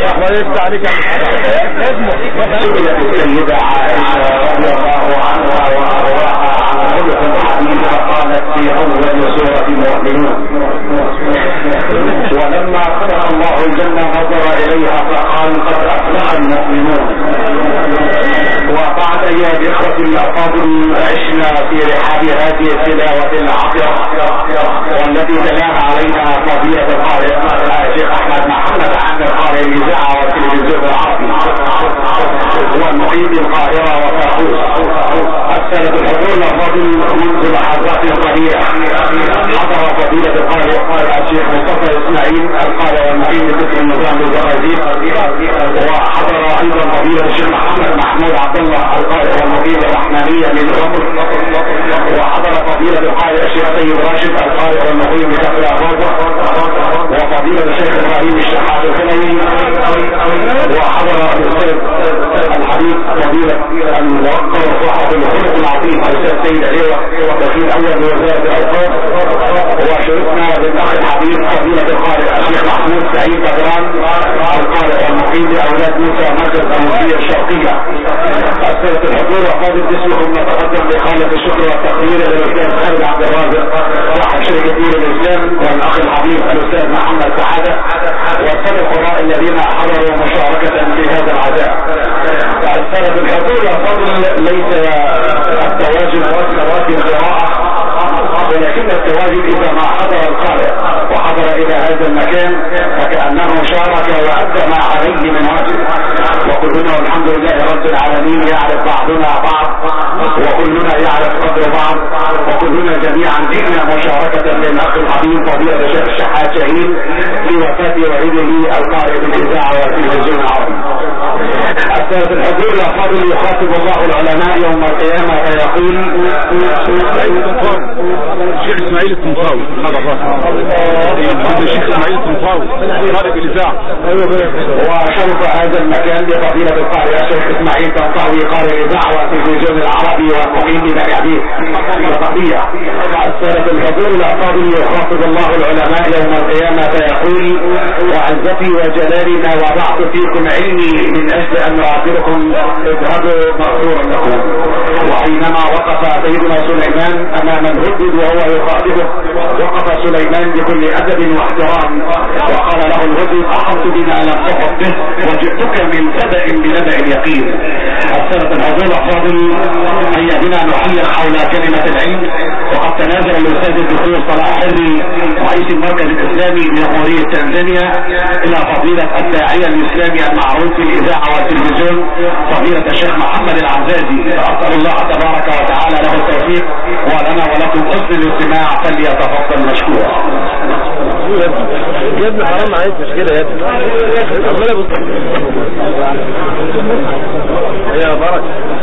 الله يفتح عليك السيدة عائشة رضي الله عنها وارضاها عن خلق الحديث قالت في اول سورة المؤمنون ولما خلق الله الجنة نظر اليها فقال قد افلح المؤمنون وبعد ايام اخوة الافاضل عشنا في رحاب هذه التلاوة العطرة والذي تلاها علينا فضيلة القارئ الشيخ احمد محمد عن القارئ الاذاعة والتلفزيون العربي والمقيم القاهرة وطاقوس السنة الحضور الفاضل منذ لحظات قليلة حضر فضيلة القارئ الشيخ مصطفى اسماعيل القارئ والمقيم باسم النظام الزقازيق وحضر ايضا فضيلة الشيخ محمد محمود عبد الله القارئ والمقيم الرحمانية من الرمل وحضر فضيلة القارئ الشيخ سيد راشد القارئ والمقيم بكفر الروضة وفضيلة الشيخ ابراهيم الشحات الخلوي وحضر الاستاذ الحبيب فضيلة الموقر وصاحب الخلق العظيم الاستاذ سيد عليوة وكيل اول بوزارة الاوقاف وشرفنا بالاخ الحبيب فضيلة القارئ الشيخ محمود سعيد بدران القارئ والمقيم لاولاد موسى مركز المنوفية الشرقية السنة الحضور وفاضل اسمكم نتقدم بخالة الشكر والتقدير للاستاذ خالد عبد الرازق صاحب شركة نور الاسلام والاخ الحبيب الاستاذ محمد سعادة والسادة القراء الذين حضروا مشاركة في هذا العزاء السنة الحضور يا فضل ليس التواجد في القراءة ولكن التواجد اذا ما حضر القارئ وحضر الى هذا المكان فكأنه شارك وادى ما عليه من واجب وكلنا والحمد لله رب العالمين يعرف بعضنا بعض وكلنا يعرف قدر بعض وكلنا جميعا جئنا مشاركة للاخ الحبيب فضيلة الشيخ الشحات شهيد في وفاة والده القارئ بالاذاعة والتلفزيون العربي السادة الحضور يا فاضل يخاطب الله العلماء يوم القيامة فيقول الشيخ اسماعيل الطنطاوي هذا الراسل الشيخ اسماعيل الطنطاوي خارج الاذاعه وشرف هذا المكان لفضيلة القارئ الشيخ اسماعيل طنطاوي قارئ الاذاعة والتلفزيون العربي والمقيم بمجاديد الرقبية السادة الحضور الافاضل يخاطب الله العلماء يوم القيامة فيقول وعزتي وجلالي ما وضعت فيكم علمي من اجل ان اعبركم اذهبوا مغفورا لكم وحينما وقف سيدنا سليمان امام الهدد وهو يخاطبه وقف سليمان بكل ادب واحترام وقال له الهدد احط بما لم تحط به وجئتك من سبأ بنبأ يقين السنة الحضور الفاضل هيا بنا نحير حول كلمة العلم وقد تنازل الاستاذ الدكتور صلاح حري رئيس المركز الاسلامي لجمهورية تنزانيا الى فضيلة الداعية الاسلامي المعروف في الاذاعة والتلفزيون فضيلة الشيخ محمد العزازي فاسأل الله تبارك وتعالى له التوفيق ولنا ولكم حسن الاستماع فليتفضل مشكورا يا ابني حرام عليك مش كده يا ابني عمال ابص يا بركه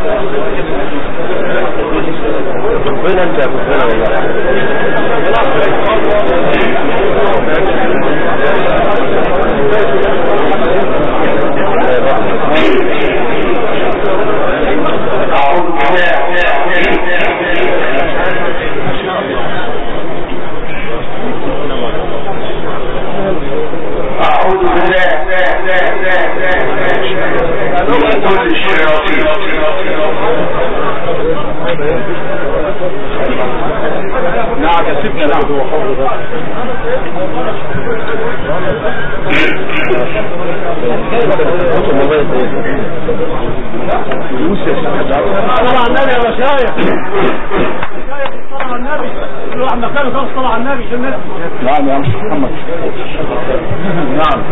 ربنا انت يا ربنا والله اعوذ أعوذ بالله من كل الشياطين نعم يا سيدنا نعم صلى على النبي يا مشايخ صلى على النبي لو عم كانوا كانوا صلى على النبي عشان الناس نعم يا محمد نعم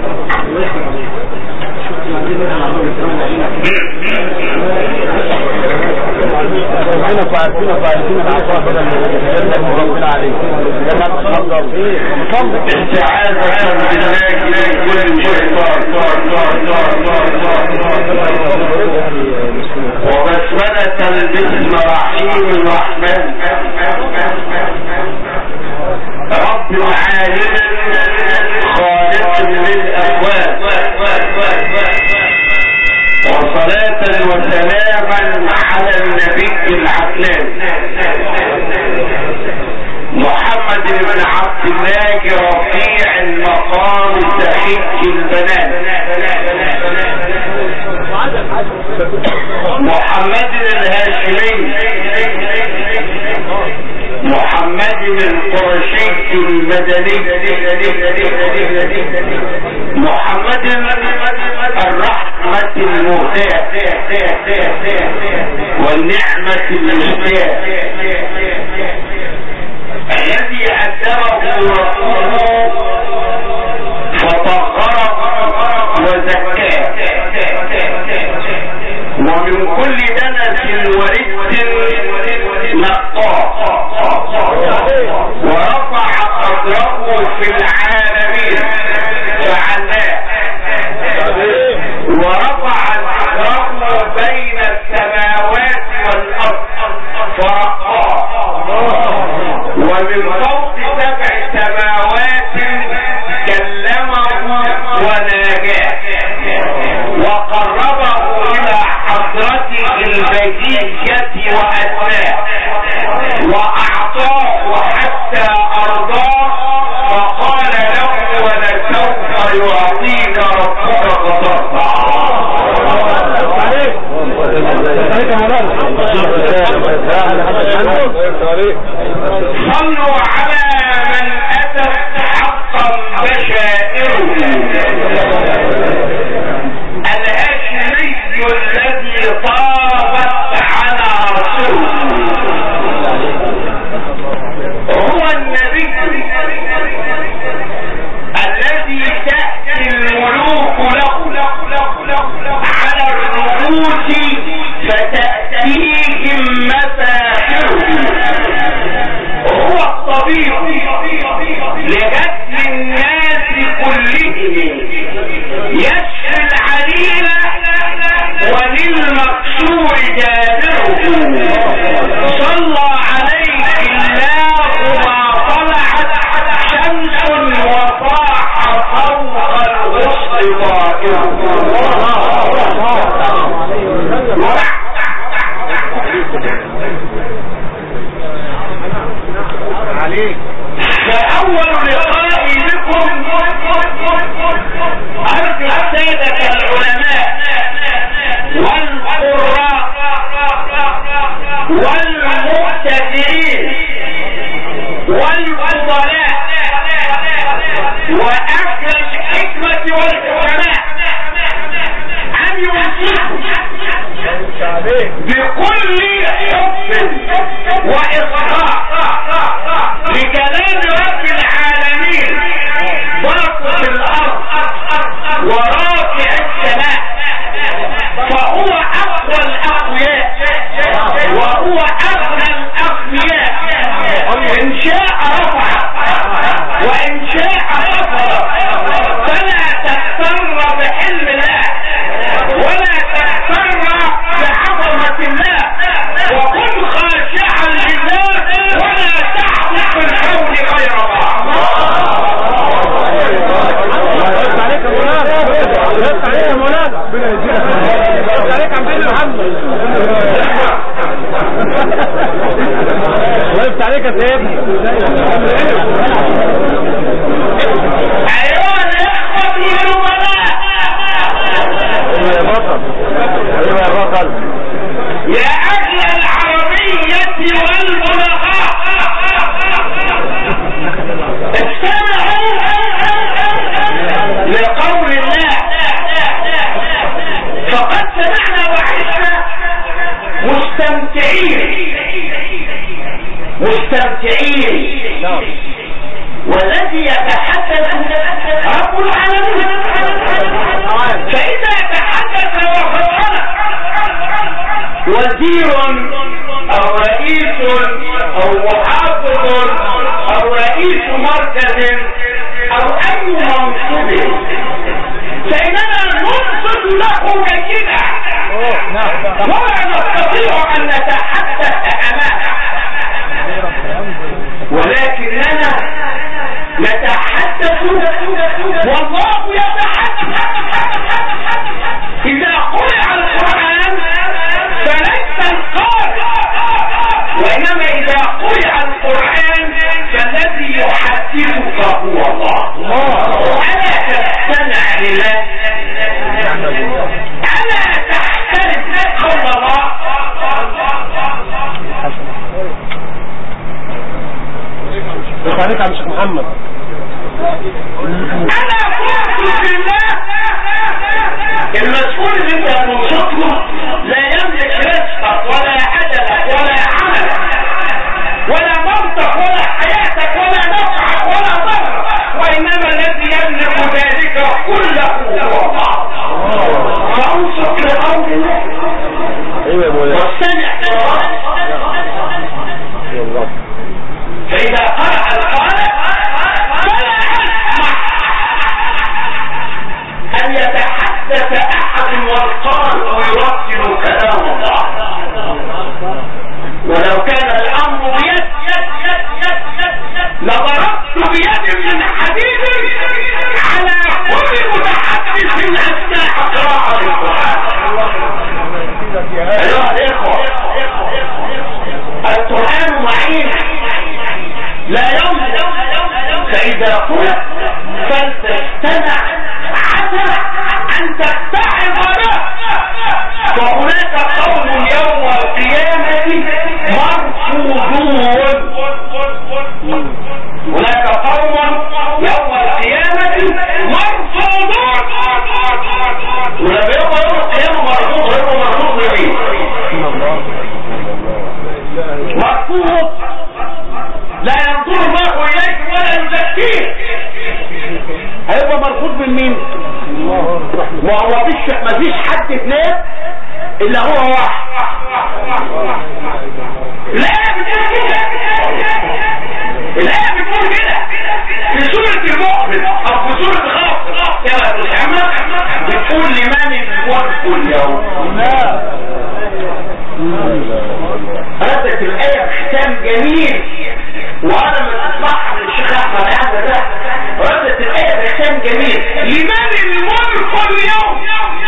فينا فينا فايزين العطاء بدل جنة ربنا عليك جنة تفضل استعاذة بالله من كل شيطان وبسملة باسم رحيم الرحمن رب عالم خالق للأكوان وصلاة وسلاما على النبي العدنان محمد بن عبد الله رفيع المقام سحيك البنات محمد الهاشمي محمد القرشي المدني محمد الرحمة المهداة والنعمة المهداة الذي أدبه رسوله فطهره وزكاه ومن كل دنس ورد نقاه ورفع قدره في العالمين فعلاه ورفع ذكره بين السماوات والارض فرقاه ومن فوق سبع سماوات كلمه وناجاه وقربه الى حضرته البهية وأدناه وأعطاه حتى أرضاه فقال له ولسوف يعطيك ربك فترضى صلوا على من أتت حقا بشائره الهاشمي الذي طابت على رسوله هو النبي الذي تأتي الملوك له على الرؤوس فتأتيهم مساحره هو الطبيب لغسل الناس كلهم يشفي العليل وللمكسور جابره صلى عليه الله ما طلعت شمس وطاح فوق الغصن فأول لقائي بكم أرجو السادة العلماء والقراء والمعتذرين والفضلاء وأهل الحكمة والحكماء أن يوصفوا بكل حب وإصرار لكلام رب العالمين باطل الأرض ورافع السماء فهو أقوى الأقوياء وهو أغنى الأغنياء إن شاء رفع وإن شاء خفض فلا تغتر بحلم الله ولا تغتر بعظمة الله وكن خاشعا لله ولا تعبد في الكون غير الله بس عليك يا مولانا بس عليك يا مولانا بس عليك عم بين محمد وقفت عليك يا سيدنا أيها الإخوة النبلاء يا بطل ايوه يا بطل يا أهل العربية والبلغاء استمعوا لقول الله فقد سمعنا وعشنا مستمتعين مستمتعين والذي يتحدث رب العالمين فإذا تحدث وفصل وزير أو رئيس أو محافظ أو رئيس مركز أو أي منصب فإننا ننصت له كده ولا نستطيع أن نتحدث أمامه ولكننا نتحدث والله يتحدث إذا قرأ القرآن فليس القارئ وإنما إذا قرأ القرآن لضربت بيد من حديد على كل متحدث اثناء قراءة القرآن ايها الاخوة القرآن معين لا يمضي فاذا قلت فلتستمع عسى ان تتعظ به وهناك قوم يوم القيامة مرفوضون هناك قوم يوم القيامة مرفوضون ولما يبقى يوم القيامة مرفوض هيبقى مرفوض لمين؟ مرفوض لا ينظر الله اليك ولا يزكيه هيبقى مرفوض من مين؟ ما هو فيش ما فيش حد اثنين الا هو واحد لا بتقول كده الآية بتقول كده في سورة المؤمن أو في سورة خلق يا محمد بتقول لمن الملك اليوم ردت الآية بختام جميل وأنا من أسمعها من الشيخ أحمد هذا ده ردت الآية بختام جميل لمن الملك اليوم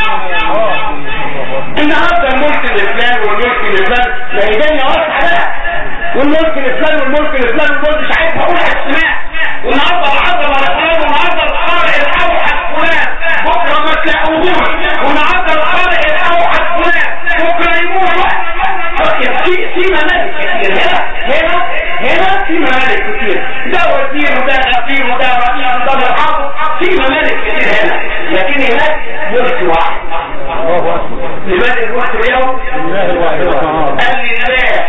النهارده الملك لفلان والملك لفلان ما هي دنيا واسعة بقى والملك لفلان والملك لفلان والملك مش عارف اقول اسماء والنهارده العظمه لفلان والنهارده القارئ الاوحد فلان بكره ما تلاقوهوش والنهارده القارئ الاوحد فلان بكره يموت واحد في في ممالك كتير هنا هنا هنا في ممالك كتير ده وزير وده غفير وده رئيس وده محافظ في ممالك كتير هنا لكن هناك ملك واحد لماذا الملك اليوم؟ قال لله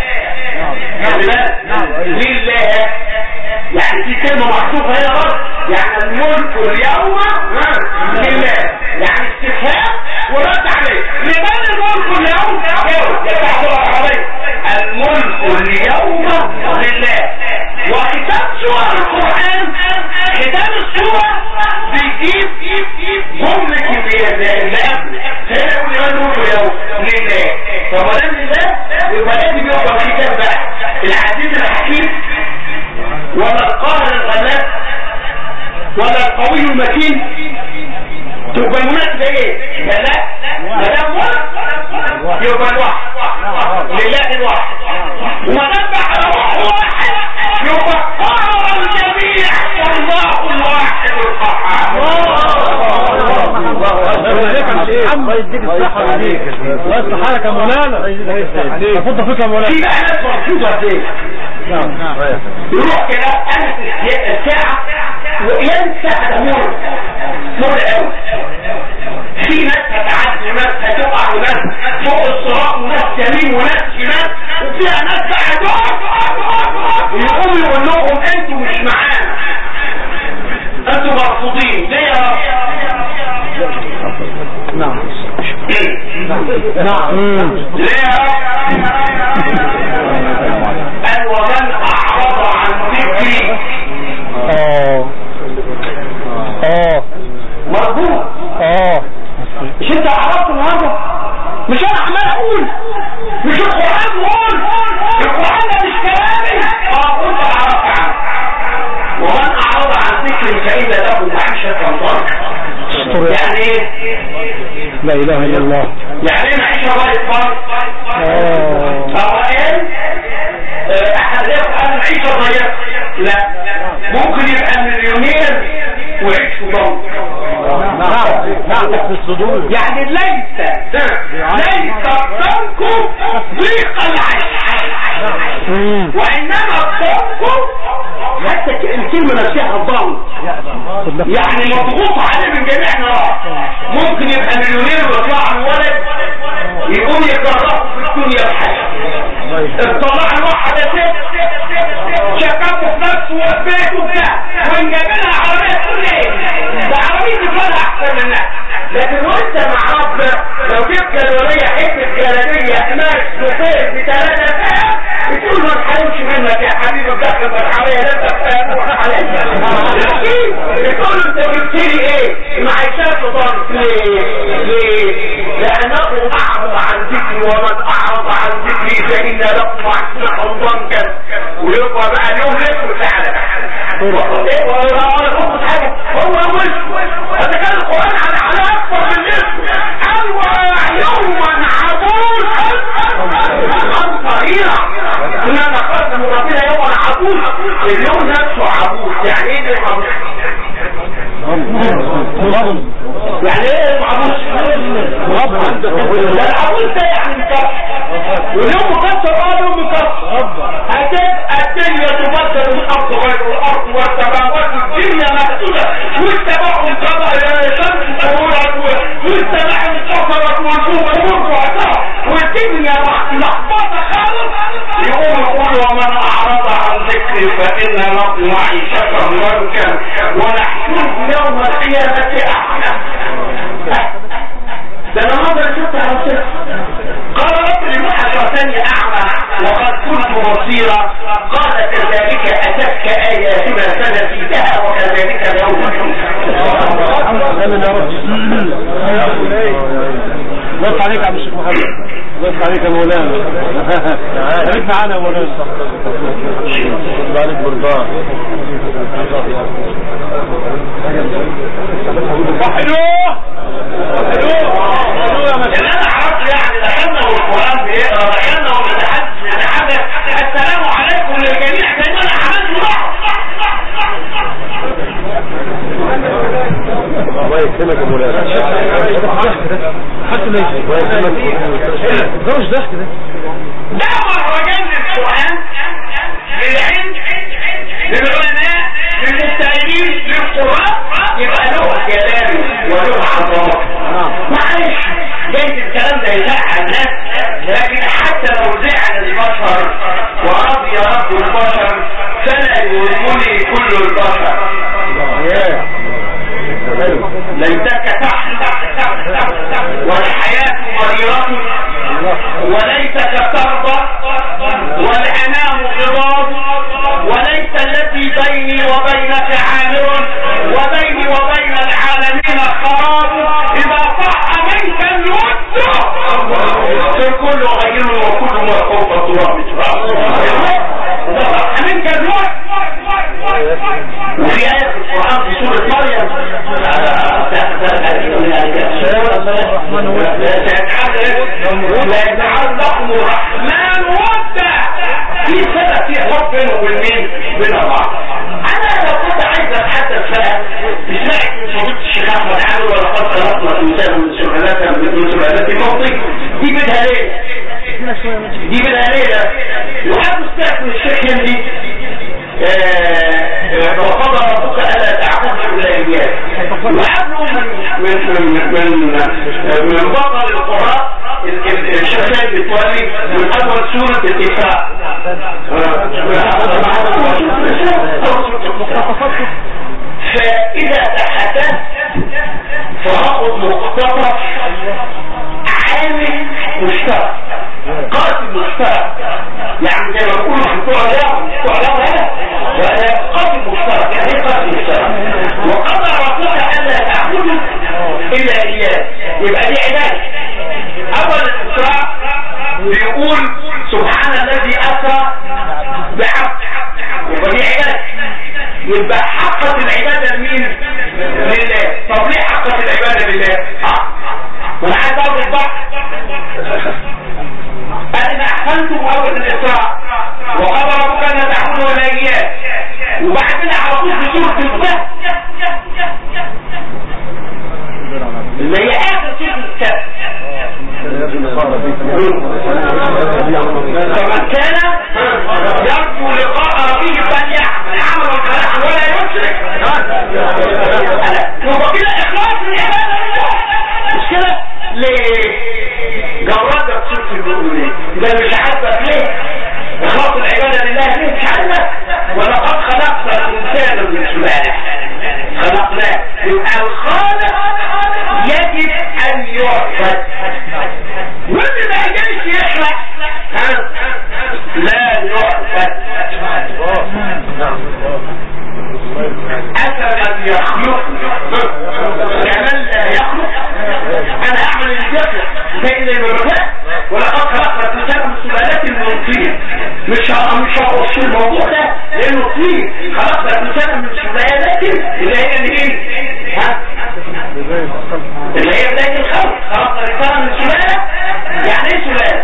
لله يعني في كلمة محطوطة هنا برضه يعني الملك اليوم لله يعني استفهام ورد عليه لمن الملك اليوم؟ جاوب يا صاحب العربية الملك اليوم لله وختام سورة القرآن ختام السورة بيجيب جملة اللي اللي قبل هنا يقول لمن الملك اليوم لله طب ما دام لله يبقى لازم يبقى الختام بقى العزيز الحكيم ولا القاهر الغلاب ولا القوي المتين تبقى المناسبة ايه؟ لا ما دام واحد يبقى الواحد لله الواحد وما دام بقى واحد يبقى قهر الجميع والله الواحد الله يديك الصحة ويديك الله يصلح حالك يا مولانا افضل فيك يا مولانا في بقى ناس مرفوضة دي يروح كده أنس الساعة وينسى الأمور مر قوي في ناس هتعدي وناس هتقع وناس فوق الصراط وناس يمين وناس شمال وفيها ناس بقى تقف يقوم يقول لهم انتوا مش معانا انتوا مرفوضين ليه يا رب؟ نعم نعم ليه يا رب؟ قال ومن اعرض عن ذكري اه اه مرفوض اه مش انت عرفت النهارده مش انا عمال اقول مش القران بيقول القران ده مش كلامي اه انت عرفت عنه ومن اعرض عن ذكري فان له معيشه ضنكا يعني ايه لا اله الا الله يعني ايه معيشه ضنكا اه هو ايه آه، احد يقول انا معيشه ضيقه لا ممكن يبقى مليونير ويعيش في ضنك نعم نعم في الصدور يعني ليس ليس الضنك ضيق العيش مم. وانما الضنك حتى الكلمه نفسها الضنك يعني مضغوط عليه من جميع نواحي ممكن يبقى مليونير ويطلع له ولد يقوم يكرهه في الدنيا بحاجه اطلع له واحده ست شكاكه في نفسه وفي بيته وبتاع وان جاب لها عربيه تقول ايه ده عربيه تفضل احسن منها لكن وانت مع ربنا لو جبت الوليه حته جلابيه ماكس وفير بثلاثه فئه بتقول ما تحاولش منك يا حبيبي بدخل العربيه لا تفهم عليا لكن بتقول له انت جبت لي ايه معيشات وضرب ليه ليه لانه اعرض عن ذكري ومن اعرض عن ذكري فان له معيشه ضنكا ويبقى بقى اليوم لسه فعلا ايه ولا انا كنت حاجه هو مش اذا كان القران على على اكبر من اسمه ايوه يوما عبوسا صغيرا كنا نخاف من ربنا يوما عبوس اليوم نفسه عبوس يعني ايه عبوس يعني ايه العبوس ده العبوس ده يعني مكسر واليوم مكسر اه يوم مكسر هتبقى الدنيا تبدل الارض غير الارض والسماوات الدنيا مقتولة والسماء انقطع شمس طولت والسماء انتصرت والنجوم مرفوعة والدنيا لخبطة خالص يقوم يقول ومن اعرض عن ذكري فان له معيشة ضنكا ونحشره يوم القيامة احنا ده انا نظر شفت على الصدق قال رب لما حشرتني اعمى وقد كنت بصيرا قال كذلك اتتك اياتنا فنسيتها وكذلك اليوم امين يا رب بص عليك يا عم الشيخ محمد بص عليك يا مولانا خليك معانا يا مولانا عليك برضان حلوه حلوه حلوه يا اللي انا عرفت يعني دخلنا والقران بيقرا دخلنا ونتحدث نتحدث السلام عليكم للجميع زي ما انا عملت الله يكرمك يا مولانا حتى ليش الله يكرمك ده مش ضحك ده ده مهرجان للقران للعلم للعلماء للمستعينين للقراء يبقى له كلام وله عظمه معلش جايز الكلام ده يزعل الناس لكن حتى لو زعل البشر ورضي رب البشر فلا يهمني كل البشر ليتك تحت والحياة مريرة وليتك ترضى والأنام غضاب وليس التي بيني وبينك عامر وبيني وبين العالمين خراب إذا صح منك الود فالكل غير وكل ما فوق التراب تراب إذا صح منك الود وفي آية في القرآن في سورة مريم لا يجعل لكم الرحمن ودا في سنة في حب بينه وبين بين بعض انا لو كنت عايز اتحدث بقى سمعت من صديق الشيخ احمد عامر ولا قد خلقنا الانسان من سلالات من سلالات الموطي دي بدها ليه دي بدها ليه وقبل استاذ الشيخ هندي وقضى ربك الا تعبدوا الا اياه وقبله من من من من من بطل القراء الشيخ بتولي من اول سوره الاسراء فاذا تحدثت فاخذ مقتطف عامل مشترك قاتل مشترك يعني زي ما بيقولوا في بتوع اليوم بتوع اليوم هنا قاتل مشترك يعني ايه قاتل مشترك وقضى ربك الا تعبدوا الا اياه يبقى دي عباده اول الاسراء بيقول سبحان الذي اسرى بعبد يبقى دي عباده يبقى حقت العباده لمين لله طب ليه حقت العباده لله اه وانا عايز اقول البحث فإذا أحسنتم أول الإسراء وقضى ربك أن تعبدوا إلا إياه وبعدين على طول في سورة الكهف اللي هي آخر سورة الكهف فمن كان يرجو لقاء ربه فليعمل عملا صالحا ولا يشرك يبقى كده إخلاص العبادة لله مش كده؟ ليه؟ جرد بصوت المؤمنين ده مش عاجبك ليه اخلاص العبادة لله ليه مش عاجبك ولقد خلقنا الانسان من سلالة خلقناه يبقى الخالق يجب ان يعبد واللي ما يجبش يخلق ها لا يعبد أفمن يخلق كمن لا يخلق أنا أعمل اللي يخلق زي اللي بيرفع ولقد خلقنا الإنسان من سلالات من طين مش ه- مش هخش الموضوع ده لانه طويل خلقنا الانسان من سلالة اللي هي الايه؟ ها؟ اللي هي بداية الخلق خلقنا الانسان من سلالة يعني ايه سلالة؟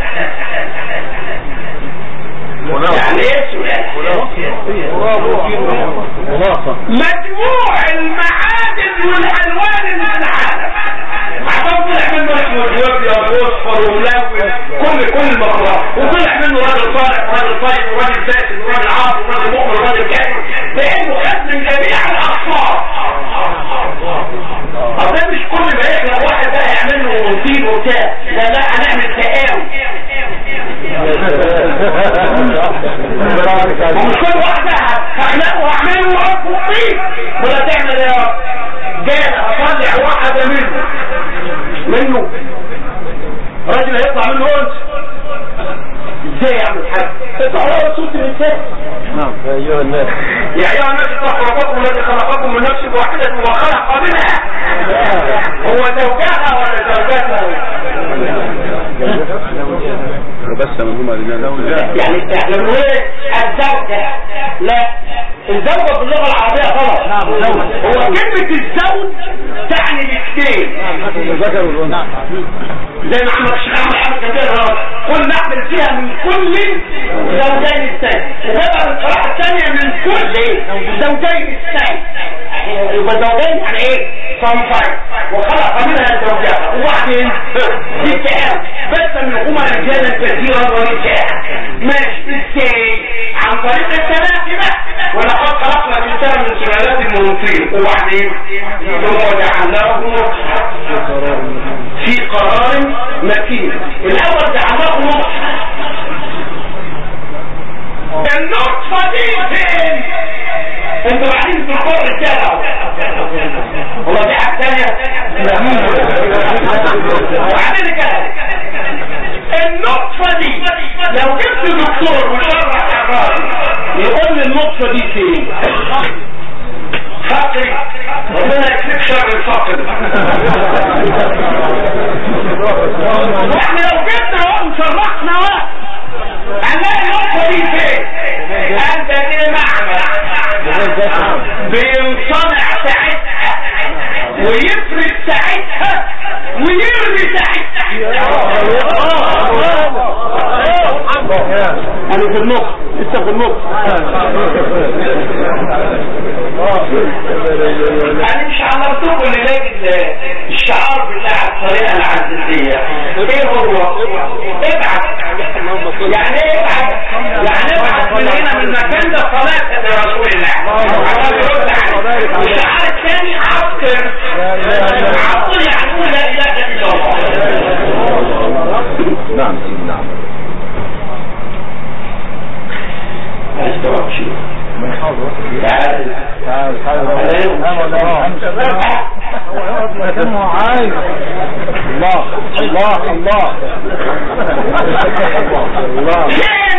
يعني ايه سلالة؟ مجموع المعادن والالوان اللي في العالم عشان طلع منه احمد وابيض واصفر وملون كل كل المقرات وطلع منه راجل صالح وراجل طيب وراجل فاسد وراجل عاطل وراجل مؤمن وراجل كافر لانه خد من جميع الاقطار اصل مش كل ما يخلق واحد بقى يعمل له طين وبتاع لا لا هنعمل تقاوي ومش كل واحدة هخلقه واعمله ورب وطيب ولا تعمل يا رب جاي اطلع واحدة منه منه راجل هيطلع منه انت ازاي يعمل حاجة تطلع له صوت الانسان يا ايها الناس يا ايها الناس اتقوا ربكم الذي خلقكم من نفس واحدة وخلق منها هو زوجها ولا زوجتها بس منهما لله يعني احنا بنقول ايه الزوجة لا الزوجة في اللغة العربية غلط نعم زوج هو كلمة الزوج تعني الاثنين الذكر والانثى زي ما عمل الشيخ احمد حامد كان بيقرا قل نعمل فيها من كل زوجين الثاني وبدأ القراءة الثانية من كل زوجين الثاني يبقى زوجين يعني ايه صنفين وخلق منها زوجها وبعدين نساء بس منهما رجالا كثيرا ونساء ماشي ازاي عن طريق التناسي بقى ولقد خلقنا الانسان من سلالات من طين وبعدين ثم جعلناه نطفه في قرار مكين الاول جعلناه نطفه النطفه دي فين انتوا قاعدين في القرى رجاله والله دي حاجه ثانيه وبعدين كده النطفه دي لو جبت دكتور وشرح الراجل يقول لي النطفه دي فين فقري ربنا يكفيك شر الفقر واحنا لو جبنا اهو وشرحنا اهو هنلاقي النقطة دي فين؟ قال ده دي معمل بينصنع ساعتها ويفرد ساعتها ويرمي ساعتها انا في النص لسه في النص انا مش عملتكم الليلة الشعار بتاع الطريقة العزيزية ايه هو ابعت يعني ايه ابعت يعني ابعت من هنا من المكان ده صلاة لرسول الله عشان يرد عليك والشعار الثاني عطر عطر يعني قول لا اله الا الله نعم نعم استوعب شيء تعال تعال تعال الله الله الله الله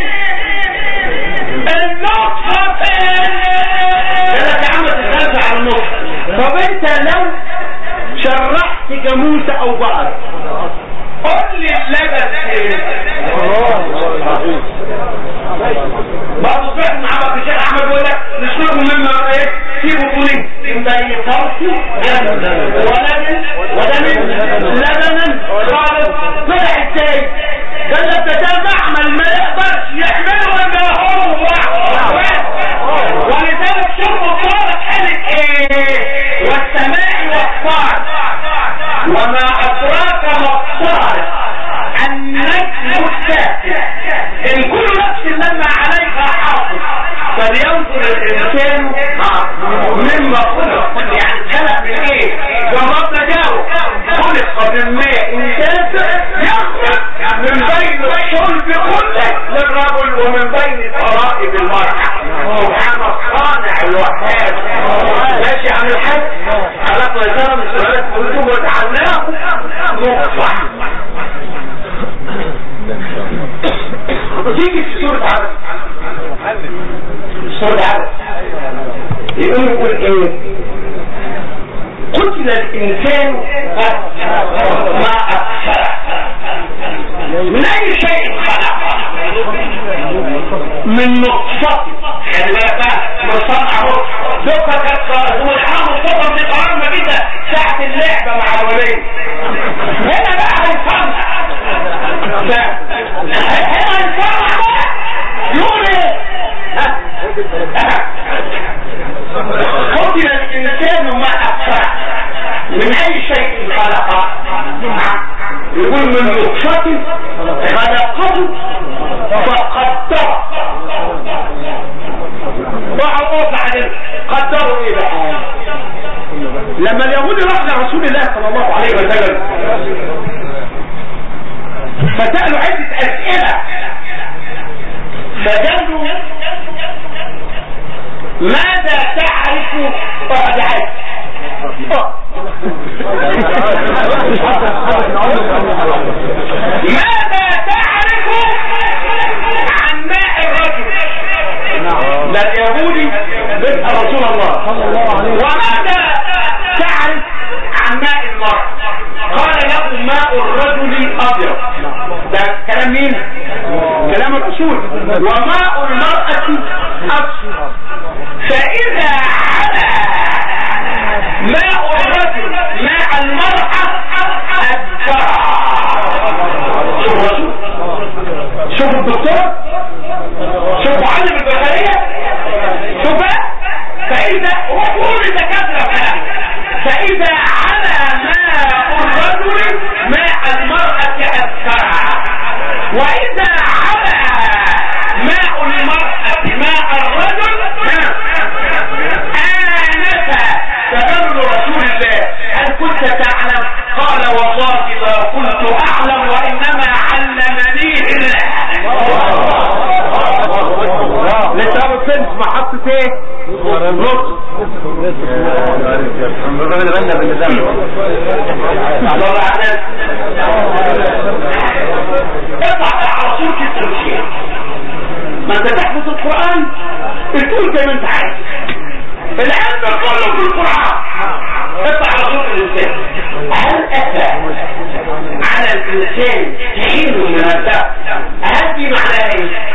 النطفة فين انا تعمل تخلف على النطفة طب انت لو شرحت جاموسة او بقر قول لي اللبن فين بعض الصيح مع عبد الشيخ احمد يقول لك نشربه مما ايه سيبوا طولين من بين فرس ولبن ولبن لبنا خالص طلع ازاي قال لك ده ده معمل ما يقدرش يحمله الا هو واحد ولذلك شوف الطارق قالت ايه والسماء والطارق وما ادراك ما الطارق النجم الساكن ان كل نفس لما عليها حافظ فلينظر الانسان مما خلق يعني خلق من ايه جربنا جاوب خلق من ماء دافئ يخرج من بين الصلب كله للرجل ومن بين طرائب المرأة سبحان الصانع الوهاب ماشي عن الحج خلقنا جرى من سلالات قلوب وجعلناه نطفة تيجي في سورة عبد سورة عبد يقول يقول ايه قتل الانسان ما اكثر من اي شيء خلقه من نطفة خلي بالك بقى مصنع اهو دقة كانت هو الحرام الصبر دي قرار جدا ساعة اللعبة مع الولي هنا بقى هيصنع هنا هيصنع بقى يقول ايه قتل الانسان ما اكثر من اي شيء خلقه يقول من نطفة خلقه فقدره وعقوق عليه قدروا ايه بقى لما اليهود راحوا لرسول الله صلى الله عليه وسلم فسألوا عدة اسئلة فجدوا ماذا تعرف فقد عرف ماذا تعرف عن ماء الرجل ده اليهودي بيسأل رسول الله وماذا تعرف عن ماء المرء قال له ماء الرجل ابيض ده كلام مين كلام الرسول وماء المرأة اصفر فاذا على ماء الرجل ماء المرأة أذكر شوف الرسول شوف الدكتور شوف معلم البشرية شوف بقى فإذا هو كل دكاترة كلام فإذا على ماء الرجل ماء المرأة أذكرها وإذا على ماء المرأة ماء الرجل آنس فقال رسول الله هل كنت تعلم قال والله ما كنت أعلم وإنما علمني الله لسه ابو فيلم محطة ايه نص الراجل غنى بالنظام الله على اطلع بقى على صورة التمثيل ما انت تحفظ القرآن بتقول زي ما انت عايز العلم كله في القرآن اطلع على صورة الانسان هل اتى على الانسان حين من الدهر هل دي معناها ايه؟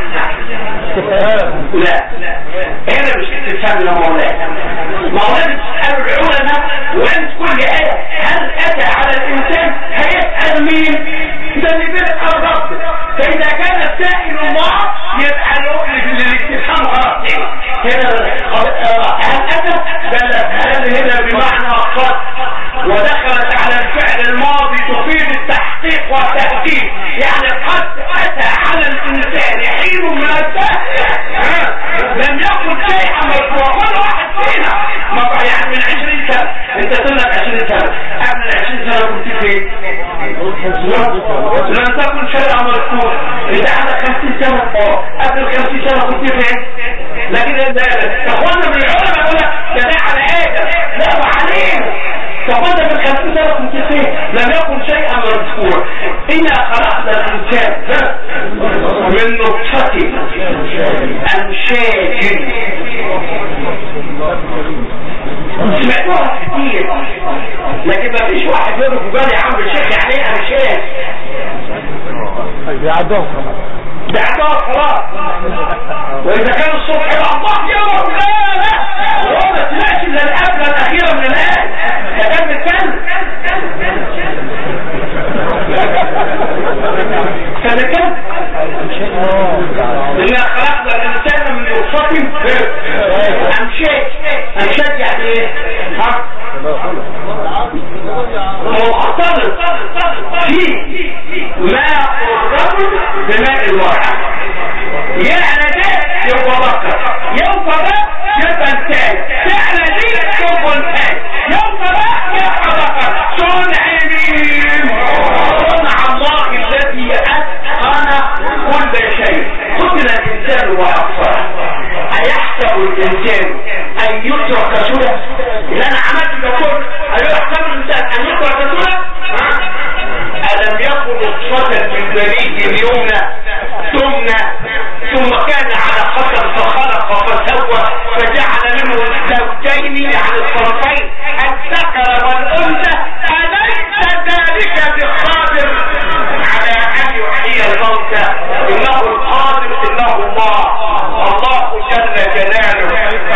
لا هنا مش استفهام يا مولانا مولانا تسأل العلماء وانت كل آية هل أتى على الإنسان هيسأل مين ده اللي بيسأل رب فإذا كان السائل الله يبقى له للاستفهام غلط هنا هل أتى ده هل هنا بمعنى قد ودخلت على الفعل الماضي تفيد التحقيق والتأكيد يعني قد أتى على الإنسان حين من الدهر لم يكن شيئا مرفوعا ولا واحد فينا ما يعني من 20 سنة انت سنك 20 سنة قبل ال 20 سنة كنت فين؟ لم تكن شيئا مرفوعا انت عندك 50 سنة اه قبل ال 50 سنة كنت فين؟ لكن انت اخوانا من العلماء يقول لك ده ده على ادم لا وعلينا فقلنا من 50 سنة كنت فين؟ لم يكن شيئا مرفوعا إنا خلقنا الإنسان من نطفة أمشاج سمعتوها كتير لكن ما فيش واحد يقول قال يا عم الشيخ يعني ايه أمشاج بيعدوهم ده عدوها خلاص وإذا كان الصبح يبقى الله يوم لا لا هو ما سمعش إلا القبلة الأخيرة من الآية ده كان بيتكلم فنكمل إنا خلقنا الإنسان من نطفة أمشاج أمشاج يعني إيه؟ ها؟ مختلط فيه ماء الرجل بماء المرأة يعني ده يبقى بكر يبقى ده يبقى انسان فعلا دي يبقى انسان يبقى ده يبقى بكر صنع مين صنع الله الذي اتقن كل شيء قتل الانسان واكثر ايحسب الانسان ان يترك سدى اللي انا عملت ده كله ايحسب الانسان ان يترك سدى ألم يكن نطفة من مني اليمنى تمنى ثم كان على قدر فخلق فسوى فجعل منه الزوجين يعني الطرفين الذكر والأنثى أليس ذلك بقادر على أن يحيي الموتى إنه القادر إنه الله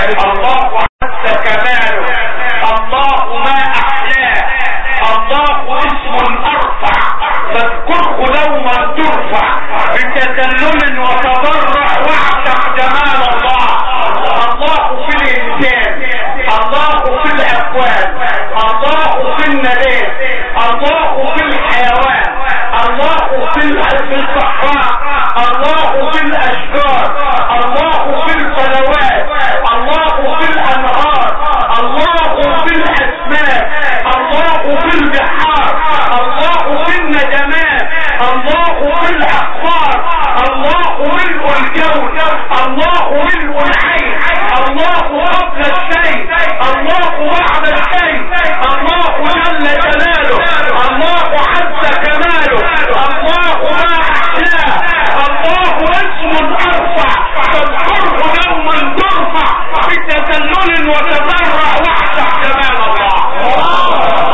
الله عز كماله الله ما احلاه الله اسم ارفع فاذكره دوما ترفع بتذلل وتضرع واعشق جمال الله الله في الانسان الله في الاكوان الله في النبات الله في الحيوان الله في في الصحراء الله في الاشجار الله في القنوات الله في الانهار الله في الاسماء الله في البحار الله في النجمات الله في الاقمار الله ملء الكون الله ملء العين الله قبل الشيء الله بعد الشيء الله جل جلاله الله عز كماله الله ما احلاه الله اسم ارفع فاذكره يوما ترفع بتذلل وتضرع واحشق جمال الله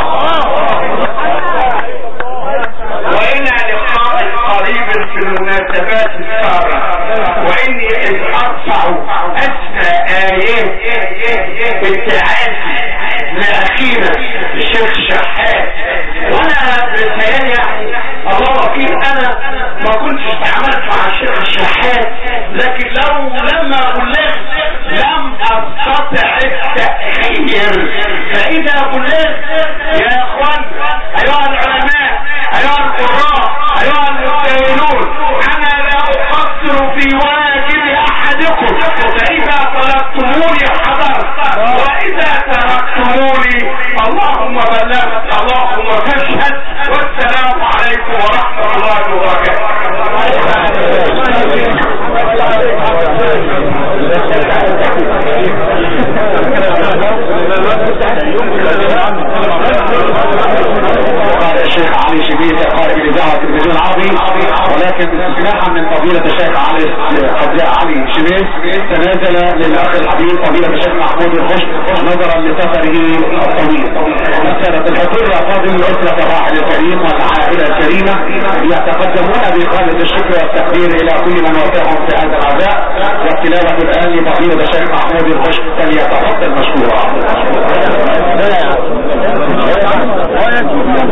والى لقاء قريب في المناسبات السارة واني اذ ارفع اسمى ايات التعافي لاخينا الشيخ شحات وانا بتهيألي يعني الله وكيل انا ما كنتش اتعاملت مع الشيخ الشحات لكن لو لما بلغت لم استطع التأخير فاذا بلغت يا اخوان ايها العلماء ايها القراء ايها المتدينون انا لا اقصر في واجب احدكم فاذا طلبتموني حضرت واذا تركتموني اللهم بلغت اللهم فاشهد والسلام عليكم ورحمه الله وبركاته قال الشيخ علي شبيب قائد الاذاعه التلفزيون العربي ولكن استماعا من فضيله الشيخ علي حجاء علي شبيب تنازل للاخ الحبيب فضيله الشيخ محمود الخش نظرا لسفره الطويل السادة الحضور الافاضل اسره الراحل الكريم والعائله الكريمه يتقدمون بإقامة الشكر والتقدير الى كل من وفاهم في هذا العزاء والتلاوه الان لفضيله الشيخ محمود الخش فليتفضل مشكورا